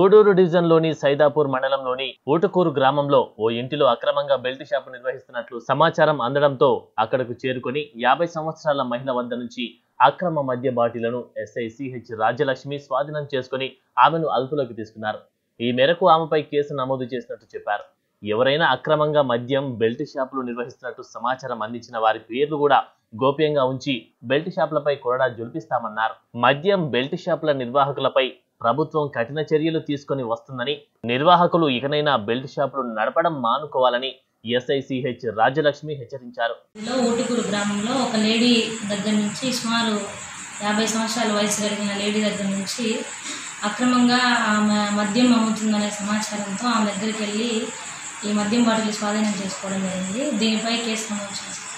గూడూరు డివిజన్లోని సైదాపూర్ మండలంలోని ఊటుకూరు గ్రామంలో ఓ ఇంటిలో అక్రమంగా బెల్ట్ షాపు నిర్వహిస్తున్నట్లు సమాచారం అందడంతో అక్కడకు చేరుకొని యాభై సంవత్సరాల మహిళ వద్ద నుంచి అక్రమ మద్య బాటిలను ఎస్ఐ సిహెచ్ రాజ్యలక్ష్మి స్వాధీనం చేసుకుని ఆమెను అదుపులోకి తీసుకున్నారు ఈ మేరకు ఆమెపై కేసు నమోదు చేసినట్టు చెప్పారు ఎవరైనా అక్రమంగా మద్యం బెల్ట్ షాపులు నిర్వహిస్తున్నట్టు సమాచారం అందించిన వారి పేర్లు కూడా గోప్యంగా ఉంచి బెల్ట్ షాపులపై కొరడా జొలిపిస్తామన్నారు మద్యం బెల్ట్ షాపుల నిర్వాహకులపై ప్రభుత్వం కఠిన చర్యలు తీసుకొని వస్తుందని నిర్వాహకులు ఇకనైనా బెల్ట్ షాపులు నడపడం మానుకోవాలని ఎస్ఐసిహెచ్ రాజ్యలక్ష్మి హెచ్చరించారు లో ఊటుకూరు గ్రామంలో ఒక లేడీ దగ్గర నుంచి సుమారు యాభై సంవత్సరాల వయసు కలిగిన లేడీ దగ్గర నుంచి అక్రమంగా ఆమె మద్యం అమ్ముతుందనే సమాచారంతో ఆమె దగ్గరికి వెళ్ళి ఈ మద్యం బాటిల్ స్వాధీనం చేసుకోవడం జరిగింది దీనిపై కేసు నమోదు చేశారు